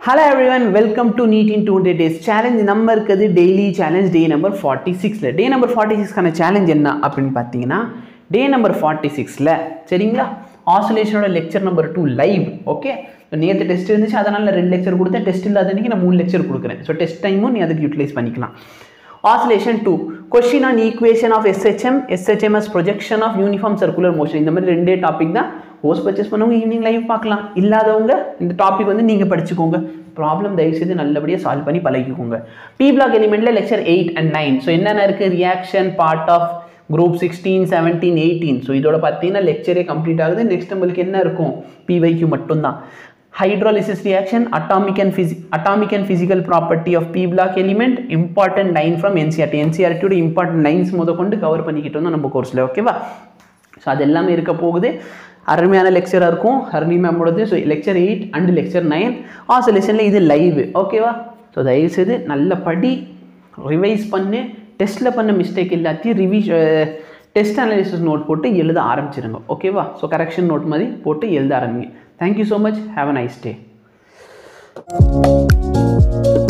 hello everyone welcome to NEET in two hundred days challenge நம்ம இருக்கிறது daily challenge day number forty சிக்ஸில் day number forty சிக்ஸ்க்கான challenge என்ன அப்படின்னு பார்த்தீங்கன்னா டே நம்பர் ஃபார்ட்டி சிக்ஸில் சரிங்களா ஆசோலேஷனோட lecture number two live okay நேற்று டெஸ்ட் இருந்துச்சு அதனால் நான் ரெண்டு லெக்சர் கொடுத்தேன் டெஸ்ட் இல்லாத அன்றைக்கி நான் மூணு லெக்சர் கொடுக்குறேன் ஸோ டெஸ்ட் டைமும் நீ அதுக்கு யூட்டிலைஸ் பண்ணிக்கலாம் oscillation two question on equation of SHM SHMs projection of uniform circular motion இந்த மாதிரி ரெண்டே டாபிக் தான் கோர்ஸ் பர்ச்சேஸ் பண்ணவங்க ஈவினிங் லைவ் பார்க்கலாம் இல்லாதவங்க இந்த டாபிக் வந்து நீங்கள் படிச்சுக்கோங்க ப்ராப்ளம் தயவுசெய்து நல்லபடியாக சால்வ் பண்ணி பழகிக்கோங்க பி பிளாக் எலிமெண்ட்டில் lecture eight and nine so என்னென்ன இருக்குது reaction part of group sixteen seventeen eighteen so இதோட பார்த்தீங்கன்னா லெக்சரே கம்ப்ளீட் ஆகுது நெக்ஸ்ட் நம்மளுக்கு என்ன இருக்கும் பிவைக்யூ மட்டும்தான் hydrolysis reaction atomic and phys atomic and physical property of p block element important line from ncrt ncrt ஓட important lines முத கொண்டு கவர் பண்ணிக்கிட்டு வந்தோம் நம்ம கோர்ஸில் ஓகேவா ஸோ அது எல்லாமே இருக்க போகுது அருமையான லெக்சராக இருக்கும் ஹர்னி மேமோடது so lecture eight and lecture nine ஆசோலேஷனில் இது லைவ் ஓகேவா ஸோ தயவுசெய்து நல்ல படி ரிவைஸ் பண்ணு டெஸ்ட்டில் பண்ண மிஸ்டேக் எல்லாத்தையும் ரிவிஷ் டெஸ்ட் அனாலிசிஸ் நோட் போட்டு எழுத ஆரம்பிச்சிருங்க ஓகேவா ஸோ கரெக்ஷன் நோட் மாதிரி போட்டு எழுத ஆரம்பிங்க thank you so much have a nice day